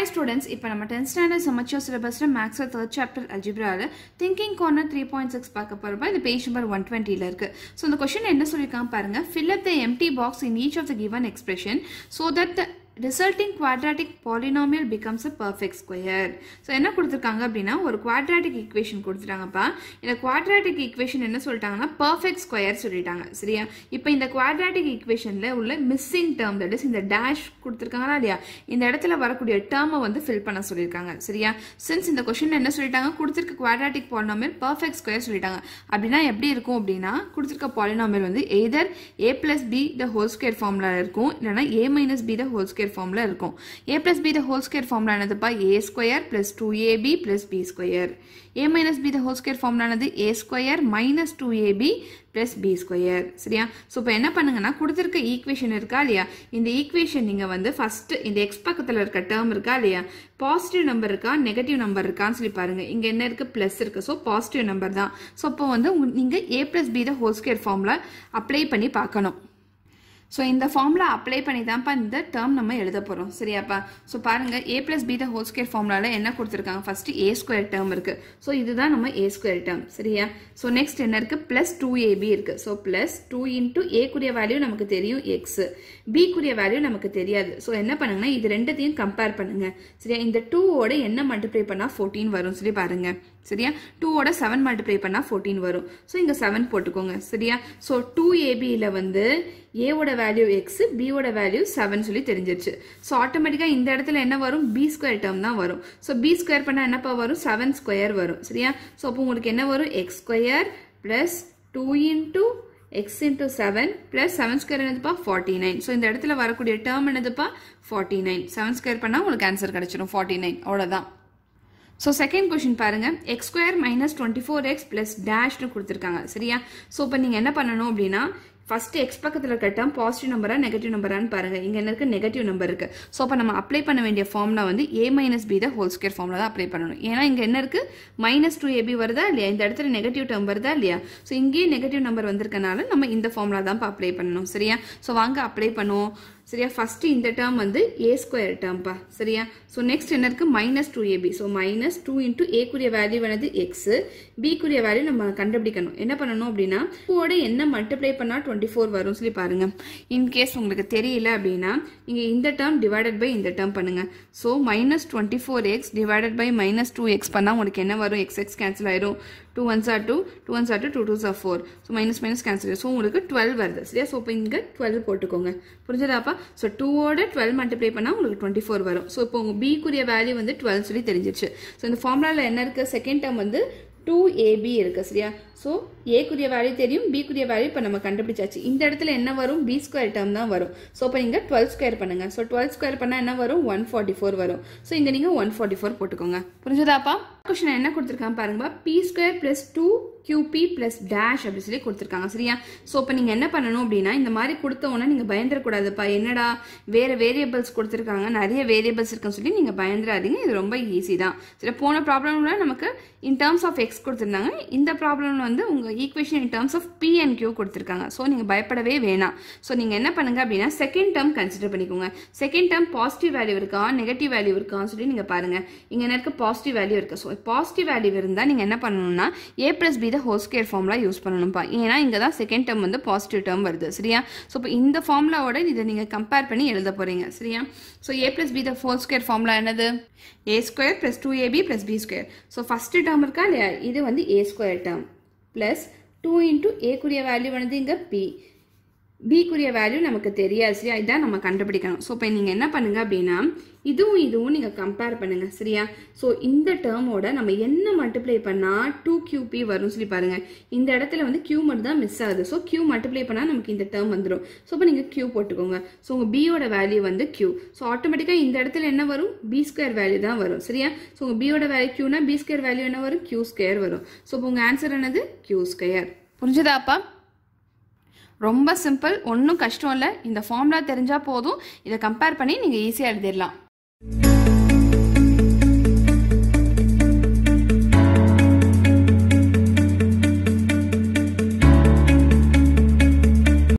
students இப்போ நம்ம tenth standard சமச்சோ சிலபஸில் மேக்ஸில் தேர்ட் சாப்டர் அல்ஜிப்ராவில் thinking corner three point six பார்க்க போகிறப்ப இந்த பேஜ் நம்பர் ஒன் டுவெண்ட்டியில் இருக்குது ஸோ இந்த கொஷின் என்ன சொல்லியிருக்காங்க பாருங்க fill up the empty box in each of the given expression so that the resulting quadratic polynomial becomes a perfect square so என்ன கொடுத்துருக்காங்க அப்படின்னா ஒரு quadratic equation கொடுத்துட்டாங்கப்பா இந்த quadratic equation என்ன சொல்லிட்டாங்கன்னா perfect square சொல்லிட்டாங்க சரியா இப்போ இந்த quadratic equationல உள்ள missing term that is இந்த dash கொடுத்துருக்காங்களா இல்லையா இந்த இடத்துல வரக்கூடிய டேர்மை வந்து ஃபில் பண்ண சொல்லியிருக்காங்க சரியா சின்ஸ் இந்த கொஷின் என்ன சொல்லிட்டாங்க கொடுத்துருக்க quadratic polynomial perfect square சொல்லிட்டாங்க அப்படின்னா எப்படி இருக்கும் அப்படின்னா கொடுத்துருக்க polynomial வந்து either a plus b the whole square formula இருக்கும் இல்லைன்னா a minus b the whole square formula இருக்கும் a plus b the whole square formula என்னதுப்பா a square plus 2ab plus b square a minus b the whole square formula என்னது a square minus 2ab plus b square சரியா so இப்போ என்ன பண்ணுங்கன்னா கொடுத்துருக்க equation இருக்கா இல்லையா இந்த ஈக்குவேஷன் நீங்கள் வந்து ஃபர்ஸ்ட் இந்த எக்ஸ் பக்கத்தில் இருக்க டேர்ம் இருக்கா இல்லையா பாசிட்டிவ் நம்பர் இருக்கா நெகட்டிவ் நம்பர் இருக்கான்னு சொல்லி பாருங்க இங்கே என்ன இருக்கு ப்ளஸ் இருக்கு ஸோ பாசிட்டிவ் நம்பர் தான் ஸோ அப்போ வந்து நீங்கள் a plus b the whole square formula apply பண்ணி பார்க்கணும் ஸோ இந்த ஃபார்முலா அப்ளை பண்ணி தான்ப்பா இந்த டேர்ம் நம்ம எழுத போகிறோம் சரியாப்பா ஸோ பாருங்கள் a plus b the whole square ஃபார்முலாவில் என்ன கொடுத்துருக்காங்க ஃபஸ்ட்டு ஏ ஸ்கொயர் டேர்ம் இருக்குது ஸோ இதுதான் நம்ம ஏ ஸ்கொயர் டேர்ம் சரியா ஸோ நெக்ஸ்ட் என்ன இருக்குது ப்ளஸ் டூ ஏபி இருக்குது ஸோ ப்ளஸ் டூ இன்ட்டு ஏக்குரிய வேல்யூ நமக்கு தெரியும் எக்ஸ் பிக்குரிய வேல்யூ நமக்கு தெரியாது ஸோ என்ன பண்ணுங்கன்னா இது ரெண்டத்தையும் கம்பேர் பண்ணுங்க சரியா இந்த டூவோட என்ன மல்டிப்ளை பண்ணால் ஃபோர்டீன் வரும் சொல்லி பாருங்க சரியா டூவோட செவன் மல்டிப்ளை பண்ணால் ஃபோர்டீன் வரும் ஸோ இங்கே செவன் போட்டுக்கோங்க சரியா ஸோ டூ ஏபியில் வந்து ஏவோட வேல்யூ எக்ஸ் பியோட வேல்யூ செவன் சொல்லி தெரிஞ்சிருச்சு ஸோ ஆட்டோமேட்டிக்காக இந்த இடத்துல என்ன வரும் பி ஸ்கொயர் டேர்ம் தான் வரும் ஸோ பி ஸ்கொயர் பண்ணால் என்னப்பா வரும் செவன் ஸ்கொயர் வரும் சரியா ஸோ அப்போ உங்களுக்கு என்ன வரும் x square plus two into x into seven plus seven square என்னதுப்பா ஃபார்ட்டி நைன் ஸோ இந்த இடத்துல வரக்கூடிய டேர்ம் என்னதுப்பா ஃபார்ட்டி நைன் செவன் ஸ்கொயர் பண்ணால் உங்களுக்கு ஆன்சர் கிடைச்சிடும் ஃபார்ட்டி நைன் அவ்வளோதான் ஸோ செகண்ட் கொஷின் பாருங்க x square minus twenty four x plus டேஷ்னு கொடுத்துருக்காங்க சரியா ஸோ இப்போ நீங்கள் என்ன பண்ணணும் அப்படின்னா ஃபர்ஸ்ட் எக்ஸ் பக்கத்தில் இருக்க டேர்ம் பாசிட்டிவ் நம்பரா நெகட்டிவ் நம்பரான்னு பாருங்க இங்க என்ன இருக்கு நெகட்டிவ் நம்பர் இருக்கு ஸோ அப்போ நம்ம அப்ளை பண்ண வேண்டிய ஃபார்ம்ல வந்து a minus b the whole square ஃபார்ம்ல தான் அப்ளை பண்ணணும் ஏன்னா இங்க என்ன இருக்கு மைனஸ் டூ ஏபி வருதா இல்லையா இந்த இடத்துல நெகட்டிவ் டேர்ம் வருதா இல்லையா ஸோ இங்கேயே நெகட்டிவ் நம்பர் வந்திருக்கனால நம்ம இந்த ஃபார்ம்ல தான் அப்ளை பண்ணணும் சரியா ஸோ வாங்க அப்ளை பண்ணுவோம் சரியா ஃபர்ஸ்ட் இந்த டேர்ம் வந்து ஏ ஸ்கொயர் டேர்ம்பா சரியா ஸோ நெக்ஸ்ட் என்ன இருக்கு minus two a b so minus two into ஏக்குரிய வேல்யூ என்னது எக்ஸ் பிக்குரிய வேல்யூ நம்ம கண்டுபிடிக்கணும் என்ன பண்ணணும் அப்படின்னா டூவோட என்ன மல்டிப்ளை பண்ணால் டுவெண்ட்டி ஃபோர் வரும் சொல்லி பாருங்க இன்கேஸ் உங்களுக்கு தெரியல அப்படின்னா நீங்கள் இந்த டேர்ம் டிவைடட் பை இந்த டேர்ம் பண்ணுங்க so minus twenty four x divided by minus two x பண்ணால் உங்களுக்கு என்ன வரும் எக்ஸ் எக்ஸ் கேன்சல் ஆயிரும் two ones are two two ones are two two twos are four so minus minus cancel so உங்களுக்கு twelve வருது சரியா so இப்போ இங்கே டுவெல் போட்டுக்கோங்க புரிஞ்சதாப்பா ஸோ டூவோட டுவெல் மல்டிப்ளை பண்ணால் உங்களுக்கு டுவெண்ட்டி ஃபோர் வரும் ஸோ இப்போ உங்கள் பிக்குரிய வேல்யூ வந்து டுவெல் சொல்லி தெரிஞ்சிச்சு ஸோ இந்த ஃபார்முலாவில் என்ன இருக்குது செகண்ட் டேர்ம் வந்து டூ ஏபி இருக்குது சரியா ஸோ ஏக்குரிய வேல்யூ தெரியும் பிக்குரிய வேல்யூ இப்போ நம்ம கண்டுபிடிச்சாச்சு இந்த இடத்துல என்ன வரும் பி ஸ்கொயர் டேர்ம் தான் வரும் ஸோ இப்போ நீங்கள் டுவெல் ஸ்கொயர் பண்ணுங்க ஸோ டுவெல் ஸ்கொயர் பண்ணால் என்ன வரும் ஒன் ஃபார்ட்டி ஃபோர் வரும் ஸோ இங்கே நீங்கள் ஒன் ஃபார்ட்டி ஃபோர் போட்டுக்கோங்க புரிஞ்சதாப்பா கொஸ்டின் என்ன கொடுத்துருக்காங்க பாருங்கப்பா b square plus two q b plus dash அப்படி சொல்லி கொடுத்துருக்காங்க சரியா ஸோ இப்போ நீங்கள் என்ன பண்ணணும் அப்படின்னா இந்த மாதிரி கொடுத்த உடனே நீங்கள் பயந்துடக்கூடாதுப்பா என்னடா வேற வேரியபிள்ஸ் கொடுத்துருக்காங்க நிறைய வேரியபிள்ஸ் இருக்குன்னு சொல்லி நீங்கள் பயந்துடாதீங்க இது ரொம்ப ஈஸி தான் சரி போன ப்ராப்ளம்ல நமக்கு இன் டேர்ம்ஸ் ஆஃப் எக்ஸ் கொடுத்துருந்தாங்க இந்த ப்ராப்ளம்ல வந்து உங்கள் equation in terms of b and q கொடுத்துருக்காங்க ஸோ நீங்கள் பயப்படவே வேணாம் ஸோ நீங்கள் என்ன பண்ணுங்க அப்படின்னா செகண்ட் டேர்ம் கன்சிடர் பண்ணிக்கோங்க செகண்ட் டேர்ம் பாசிட்டிவ் வேல்யூ இருக்கா நெகட்டிவ் வேல்யூ இருக்கான்னு சொல்லி நீங்கள் பாருங்க இங்கே என்ன இருக்க பாசிட்டிவ் வேல்யூ இருக்கு ஸோ பாசிட்டிவ் வேல்யூ இருந்தால் நீங்கள் என்ன பண்ணணும்னா a plus b the whole square formula use பண்ணணும்ப்பா ஏன்னா இங்கே தான் செகண்ட் டேர்ம் வந்து பாசிட்டிவ் டேர்ம் வருது சரியா ஸோ இப்போ இந்த ஃபார்முலாவோட இதை நீங்கள் கம்பேர் பண்ணி எழுத போகிறீங்க சரியா so a plus b the whole square formula என்னது a square plus two a b plus b square so first term இருக்கா இல்லையா இது வந்து a square term plus two into ஏக்குரிய வேல்யூ வந்து இங்கே பி பிக்குரிய வேல்யூ நமக்கு தெரியாது சரியா இதான் நம்ம கண்டுபிடிக்கணும் ஸோ இப்போ நீங்கள் என்ன பண்ணுங்க அப்படின்னா இதுவும் இதுவும் நீங்கள் கம்பேர் பண்ணுங்க சரியா ஸோ இந்த டேர்மோட நம்ம என்ன மல்டிப்ளை பண்ணால் டூ கியூபி வரும்னு சொல்லி பாருங்க இந்த இடத்துல வந்து கியூ மட்டும் தான் மிஸ் ஆகுது ஸோ கியூ மல்டிப்ளை பண்ணால் நமக்கு இந்த டேர்ம் வந்துடும் ஸோ இப்போ நீங்கள் கியூ போட்டுக்கோங்க ஸோ உங்கள் பியோட வேல்யூ வந்து கியூ ஸோ ஆட்டோமேட்டிக்காக இந்த இடத்துல என்ன வரும் பி ஸ்கொயர் வேல்யூ தான் வரும் சரியா ஸோ உங்கள் பியோட வேல்யூ கியூனா பி ஸ்கொயர் வேல்யூ என்ன வரும் கியூ ஸ்கொயர் வரும் ஸோ இப்போ உங்கள் ஆன்சர் என்னது கியூ ஸ்கொயர் புரிஞ்சுதாப்பா ரொம்ப சிம்பிள் ஒன்றும் கஷ்டம் இல்லை இந்த ஃபார்முலா தெரிஞ்சால் போதும் இதை கம்பேர் பண்ணி நீங்கள் ஈஸியாக எழுதிடலாம்